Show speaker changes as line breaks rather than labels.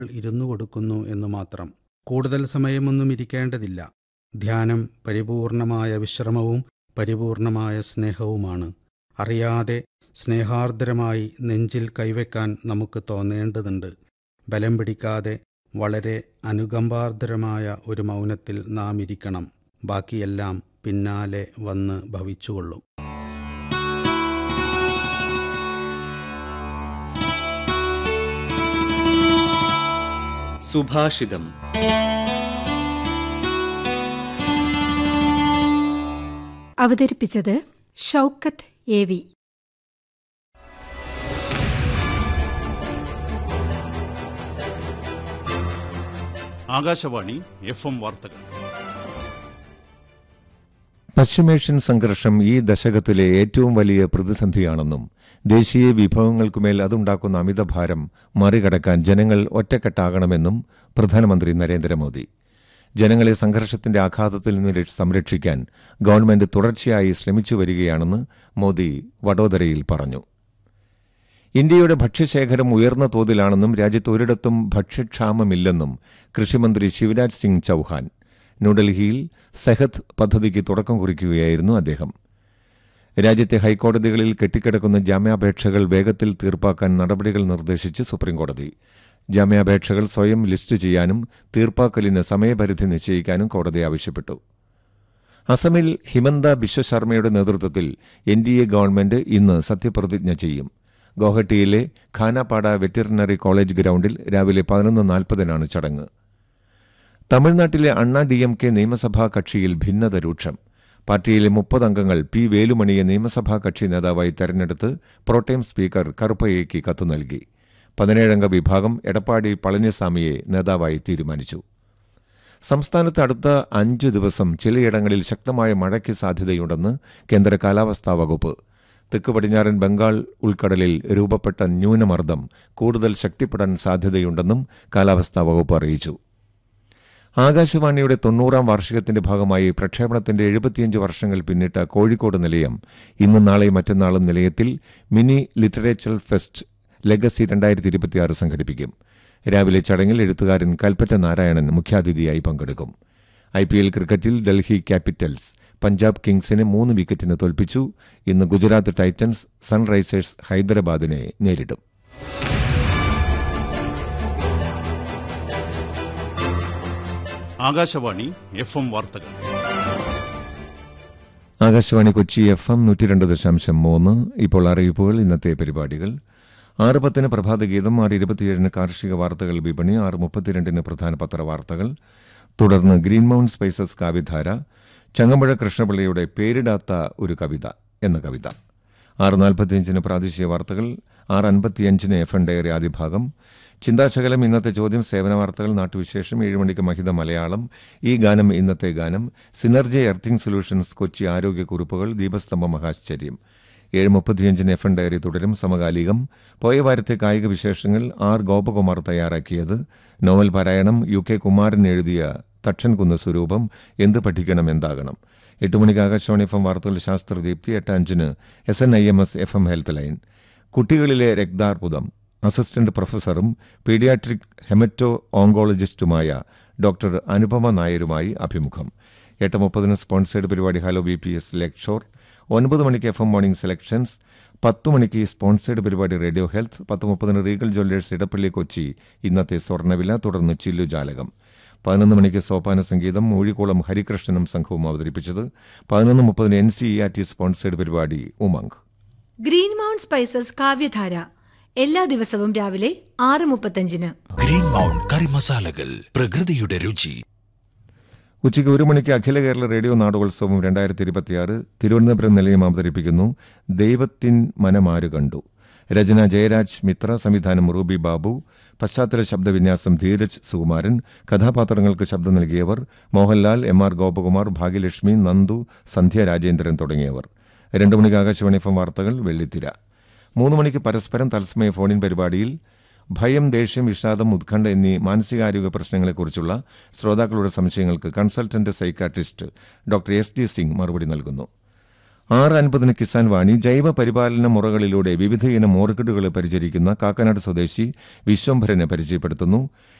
ഇരുന്നു കൊടുക്കുന്നു എന്നു മാത്രം കൂടുതൽ സമയമൊന്നും ഇരിക്കേണ്ടതില്ല ധ്യാനം പരിപൂർണമായ വിശ്രമവും പരിപൂർണമായ സ്നേഹവുമാണ് അറിയാതെ സ്നേഹാർദ്രമായി നെഞ്ചിൽ കൈവയ്ക്കാൻ നമുക്ക് തോന്നേണ്ടതുണ്ട് ബലം പിടിക്കാതെ വളരെ അനുകമ്പാർദ്രമായ ഒരു മൗനത്തിൽ നാം ഇരിക്കണം ബാക്കിയെല്ലാം പിന്നാലെ വന്ന് ഭവിച്ചുകൊള്ളും
സുഭാഷിതം
അവതരിപ്പിച്ചത് Shoukath A V
Akashvani F M വാർത്തകൾ
പശ്ചിമേഷ്യൻ സംഘർഷം ഈ ദശകത്തിലെ ഏറ്റവും വലിയ പ്രതിസന്ധിയാണെന്നും ദേശീയ വിഭവങ്ങൾക്കുമേൽ അതുണ്ടാക്കുന്ന അമിതഭാരം മറികടക്കാൻ ജനങ്ങൾ ഒറ്റക്കെട്ടാകണമെന്നും പ്രധാനമന്ത്രി നരേന്ദ്രമോദി ജനങ്ങളെ സംഘർഷത്തിന്റെ ആഘാതത്തിൽ നിന്ന് രക്ഷ- സംരക്ഷിക്കാൻ ഗവൺമെന്റ് തുടർച്ചയായി ശ്രമിച്ചു വരികയാണെന്ന് മോദി വഡോദരയിൽ പറഞ്ഞു ഇന്ത്യയുടെ ഭക്ഷ്യശേഖരം ഉയർന്ന തോതിലാണെന്നും രാജ്യത്ത് ഒരിടത്തും ഭക്ഷ്യക്ഷാമമില്ലെന്നും കൃഷിമന്ത്രി ശിവരാജ് സിംഗ് ചൌഹാൻ ന്യൂഡൽഹിയിൽ സെഹത്ത് പദ്ധതിക്ക് തുടക്കം കുറിക്കുകയായിരുന്നു അദ്ദേഹം രാജ്യത്തെ ഹൈക്കോടതികളിൽ കെട്ടിക്കിടക്കുന്ന ജാമ്യാപേക്ഷകൾ വേഗത്തിൽ തീർപ്പാക്കാൻ നടപടികൾ നിർദ്ദേശിച്ച് സുപ്രീംകോടതി ജാമ്യാപേക്ഷകൾ സ്വയം ലിസ്റ്റ് ചെയ്യാനും തീർപ്പാക്കലിന് സമയപരിധി നിശ്ചയിക്കാനും കോടതി ആവശ്യപ്പെട്ടു അസമിൽ ഹിമന്ത ബിശ്വശർമ്മയുടെ നേതൃത്വത്തിൽ എൻ ഡി എ ഗവൺമെന്റ് ഇന്ന് സത്യപ്രതിജ്ഞ ചെയ്യും ഗോഹട്ടിയിലെ ഖാനാപാട വെറ്ററിനറി കോളേജ് ഗ്രൌണ്ടിൽ രാവിലെ പതിനൊന്ന് നാൽപ്പതിനാണ് ചടങ്ങ് തമിഴ്നാട്ടിലെ അണ്ണാ ഡി എം കെ നിയമസഭാ കക്ഷിയിൽ ഭിന്നത രൂക്ഷം പാർട്ടിയിലെ മുപ്പത് അംഗങ്ങൾ പി വേലുമണിയെ നിയമസഭാ കക്ഷി നേതാവായി തെരഞ്ഞെടുത്ത് പ്രോട്ടേം സ്പീക്കർ കറുപ്പയ്യയ്ക്ക് കത്തു നൽകി പതിനേഴംഗ വിഭാഗം എടപ്പാടി പളനിസ്വാമിയെ നേതാവായി തീരുമാനിച്ചു സംസ്ഥാനത്ത് അടുത്ത അഞ്ച് ദിവസം ചിലയിടങ്ങളിൽ ശക്തമായ മഴയ്ക്ക് സാധ്യതയുണ്ടെന്ന് കേന്ദ്ര കാലാവസ്ഥാ വകുപ്പ് തെക്ക് പടിഞ്ഞാറൻ ബംഗാൾ ഉൾക്കടലിൽ രൂപപ്പെട്ട ന്യൂനമർദ്ദം കൂടുതൽ ശക്തിപ്പെടാൻ സാധ്യതയുണ്ടെന്നും കാലാവസ്ഥാ വകുപ്പ് അറിയിച്ചു ആകാശവാണിയുടെ തൊണ്ണൂറാം വാർഷികത്തിന്റെ ഭാഗമായി പ്രക്ഷേപണത്തിന്റെ എഴുപത്തിയഞ്ച് വർഷങ്ങൾ പിന്നിട്ട കോഴിക്കോട് നിലയം ഇന്ന് നാളെയും മറ്റന്നാളും നിലയത്തിൽ മിനി ലിറ്ററേച്ചർ ഫെസ്റ്റ് ലെഗസി രണ്ടായിരത്തി ഇരുപത്തിയാറ് സംഘടിപ്പിക്കും രാവിലെ ചടങ്ങിൽ എഴുത്തുകാരൻ കൽപ്പറ്റ നാരായണൻ മുഖ്യാതിഥിയായി പങ്കെടുക്കും ഐ പി എൽ ക്രിക്കറ്റിൽ ഡൽഹി ക്യാപിറ്റൽസ് പഞ്ചാബ് കിങ്സിനെ മൂന്ന് വിക്കറ്റിന് തോൽപ്പിച്ചു ഇന്ന് ഗുജറാത്ത് ടൈറ്റൻസ് സൺറൈസേഴ്സ് ഹൈദരാബാദിനെ നേരിടും
ആകാശവാണി എഫ് എം വാർത്തകൾ
ആകാശവാണി കൊച്ചി എഫ് എം നൂറ്റി രണ്ട് ദശാംശം മൂന്ന് ഇപ്പോൾ അറിയിപ്പുകൾ ഇന്നത്തെ പരിപാടികൾ ആറ് പത്തിന് പ്രഭാതഗീതം ആറ് ഇരുപത്തിയേഴിന് കാർഷിക വാർത്തകൾ വിപണി ആറ് മുപ്പത്തിരണ്ടിന് പ്രധാന പത്രവാർത്തകൾ തുടർന്ന് ഗ്രീൻ മൗണ്ട് സ്പൈസസ് കാവ്യധാര ചങ്ങമ്പുഴ കൃഷ്ണപിള്ളയുടെ പേരിടാത്ത ഒരു കവിത എന്ന കവിത ആറ് നാൽപ്പത്തിയഞ്ചിന് പ്രാദേശിക വാർത്തകൾ ആറ് അൻപത്തിയഞ്ചിന് എഫ് എൻ ഡയറി ആദ്യ ഭാഗം ചിന്താശകലം ഇന്നത്തെ ചോദ്യം സേവന വാർത്തകൾ നാട്ടുവിശേഷം ഏഴ് മണിക്ക് മഹിത മലയാളം ഈ ഗാനം ഇന്നത്തെ ഗാനം സിനർജി എർത്തിംഗ് സൊല്യൂഷൻസ് കൊച്ചി ആരോഗ്യക്കുറിപ്പുകൾ ദീപസ്തംഭ മഹാശ്ചര്യം ഏഴ് മുപ്പത്തിയഞ്ചിന് എഫ് എൻ ഡയറി തുടരും സമകാലികം പോയ വാരത്തെ കായിക വിശേഷങ്ങൾ ആർ ഗോപകുമാർ തയ്യാറാക്കിയത് നോവൽ പാരായണം യു കെ കുമാരൻ എഴുതിയ തക്ഷൻകുന്ന് സ്വരൂപം എന്ത് പഠിക്കണം എന്താകണം എട്ട് മണിക്ക് ആകാശവാണി എഫ് എം വാർത്തകൾ ശാസ്ത്രദീപ്തി എട്ട് അഞ്ചിന് S N I M S F M health line കുട്ടികളിലെ രക്താർബുദം അസിസ്റ്റന്റ് പ്രൊഫസറും പീഡിയാട്രിക് ഹെമറ്റോ ഓങ്കോളജിസ്റ്റുമായ ഡോക്ടർ അനുപമ നായരുമായി അഭിമുഖം എട്ട് മുപ്പതിന് സ്പോൺസേഡ് പരിപാടി ഹലോ ബി പി എസ് ലെക്ചോർ ഒൻപത് മണിക്ക് എഫ് എം മോർണിംഗ് സെലക്ഷൻസ് പത്ത് മണിക്ക് സ്പോൺസേഡ് പരിപാടി റേഡിയോ ഹെൽത്ത് പത്ത് മുപ്പതിന് റീഗൽ ജ്വല്ലേഴ്സ് ഇടപ്പള്ളി കൊച്ചി ഇന്നത്തെ സ്വർണ്ണവില തുടർന്ന് ചില്ലു ജാലകം പതിനൊന്ന് മണിക്ക് സോപാന സംഗീതം മൂഴിക്കോളം ഹരികൃഷ്ണനും സംഘവും അവതരിപ്പിച്ചത് പതിനൊന്ന് മുപ്പതിന് N C E R T sponsored പരിപാടി ഉമംഗ്
ഗ്രീൻ മൗണ്ട് സ്പൈസസ് കാവ്യധാര എല്ലാ ദിവസവും രാവിലെ ആറ് മുപ്പത്തഞ്ചിന്
ഗ്രീൻ മൗണ്ട് കറി മസാലകൾ പ്രകൃതിയുടെ രുചി
ഉച്ചയ്ക്ക് ഒരു മണിക്ക് അഖില കേരള റേഡിയോ നാടകോത്സവം രണ്ടായിരത്തി ഇരുപത്തിയാറ് തിരുവനന്തപുരം നിലയം അവതരിപ്പിക്കുന്നു ദൈവത്തിൻ മനമാരു കണ്ടു രചന ജയരാജ് മിത്ര സംവിധാനം റൂബി ബാബു പശ്ചാത്തല ശബ്ദവിന്യാസം ധീരജ് സുകുമാരൻ കഥാപാത്രങ്ങൾക്ക് ശബ്ദം നൽകിയവർ മോഹൻലാൽ എം ആർ ഗോപകുമാർ ഭാഗ്യലക്ഷ്മി നന്ദു സന്ധ്യ രാജേന്ദ്രൻ തുടങ്ങിയവർ രണ്ടു മണിക്ക് ആകാശവാണി എഫ് എം വാർത്തകൾ വെള്ളിത്തിര മൂന്ന് മണിക്ക് പരസ്പരം തത്സമയ ഫോണിൻ പരിപാടിയിൽ ഭയം ദേഷ്യം വിഷാദം ഉത്കണ്ഠ എന്നീ മാനസികാരോഗ്യ പ്രശ്നങ്ങളെക്കുറിച്ചുള്ള ശ്രോതാക്കളുടെ സംശയങ്ങൾക്ക് consultant psychiatrist doctor S D Singh മറുപടി നൽകുന്നു ആറ് അൻപതിന് കിസാൻ വാണി ജൈവ പരിപാലന മുറകളിലൂടെ വിവിധയിനം ഓർക്കിഡുകളെ പരിചരിക്കുന്ന കാക്കനാട് സ്വദേശി വിശ്വംഭരനെ പരിചയപ്പെടുത്തുന്നു